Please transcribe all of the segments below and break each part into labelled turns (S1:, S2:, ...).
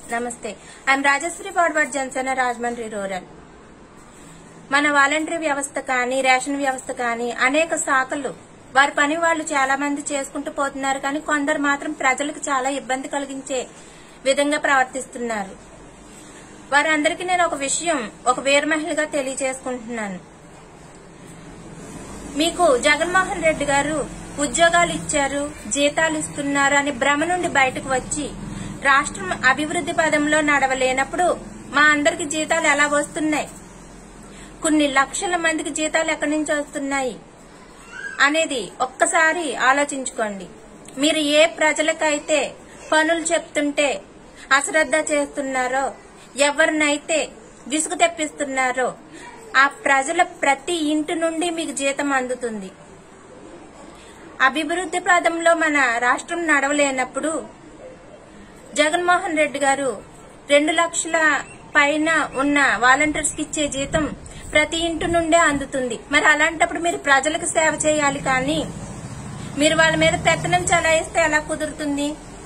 S1: నమస్తే I'm Rajashree forward Janasena Rajahmundry rural మన voluntary వ్యవస్థ కానీ రేషన్ వ్యవస్థ కానీ అనేక శాఖలు వారి పని వాళ్ళు చాలా మంది చేసుకుంటూ పోతున్నారు కానీ కొందరు మాత్రం ప్రజలకు చాలా ఇబ్బంది కలిగించే విధంగా ప్రవర్తిస్తున్నారు వారందరికీ నేను ఒక విషయం ఒక వీర మహిళగా తెలియజేసుకుంటున్నాను మీకు జగన్మోహన్ రెడ్డి గారు ఉద్యోగాలు ఇచ్చారు జీతాలు ఇస్తున్నారు అని భ్రమ నుండి బయటకు వచ్చి రాష్ట్రం అభివృద్ధి పదంలో నడవలేనప్పుడు మా అందరికి జీతాలు ఎలా వస్తున్నాయి కొన్ని లక్షల మందికి జీతాలు ఎక్కడి నుంచి వస్తున్నాయి అనేది ఒక్కసారి ఆలోచించుకోండి మీరు ఏ ప్రజలకైతే పనులు చెప్తుంటే అశ్రద్ధ చేస్తున్నారో ఎవరినైతే విసుగు తెప్పిస్తున్నారో ఆ ప్రజల ప్రతి ఇంటి నుండి మీకు జీతం అందుతుంది అభివృద్ధి పదంలో మన రాష్ట్రం నడవలేనప్పుడు జగన్మోహన్ రెడ్డి గారు రెండు లక్షల పైన ఉన్న వాలంటీర్స్ కి ఇచ్చే జీతం ప్రతి ఇంటి నుండే అందుతుంది మరి అలాంటప్పుడు మీరు ప్రజలకు సేవ చేయాలి కానీ మీరు వాళ్ళ మీద పెత్తనం చలాయిస్తే ఎలా కుదురుతుంది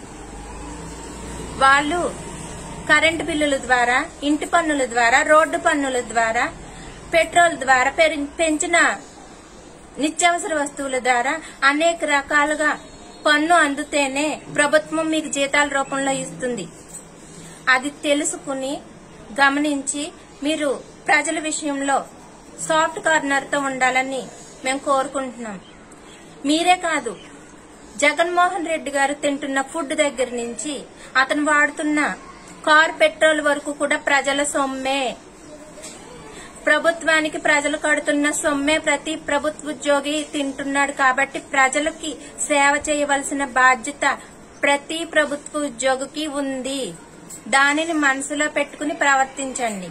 S1: వాళ్ళు కరెంటు బిల్లుల ద్వారా ఇంటి పన్నుల ద్వారా రోడ్డు పన్నుల ద్వారా పెట్రోల్ ద్వారా పెరి- పెంచిన నిత్యావసర వస్తువుల ద్వారా అనేక రకాలుగా పన్ను అందుతేనే ప్రభుత్వం మీకు జీతాల రూపంలో ఇస్తుంది అది తెలుసుకుని గమనించి మీరు ప్రజల విషయంలో సాఫ్ట్ కార్నర్ తో ఉండాలని మేము కోరుకుంటున్నాం మీరే కాదు జగన్మోహన్ రెడ్డి గారు తింటున్న ఫుడ్ దగ్గర నుంచి అతను వాడుతున్న కార్ పెట్రోల్ వరకు కూడా ప్రజల సొమ్మే ప్రభుత్వానికి ప్రజలు కడుతున్న సొమ్మే ప్రతి ప్రభుత్వ ఉద్యోగి తింటున్నాడు కాబట్టి ప్రజలకి సేవ చేయవలసిన బాధ్యత ప్రతి ప్రభుత్వ ఉద్యోగికి ఉంది దానిని మనసులో పెట్టుకుని ప్రవర్తించండి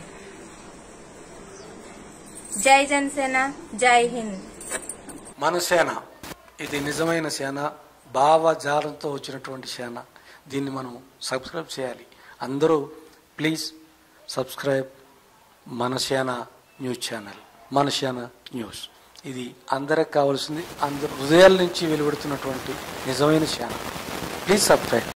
S1: జై జనసేన జై హింద్
S2: మన సేన ఇది నిజమైన సేన భావజాలంతో వచ్చినటువంటి సేన దీన్ని మనం సబ్స్క్రైబ్ చేయాలి అందరూ ప్లీజ్ సబ్స్క్రైబ్ మన సేన న్యూస్ ఛానల్ మన సేన న్యూస్ ఇది అందరికి కావాల్సింది అందరు హృదయాల నుంచి వెలువడుతున్నటువంటి నిజమైన సేన ప్లీజ్ సబ్స్క్రైబ్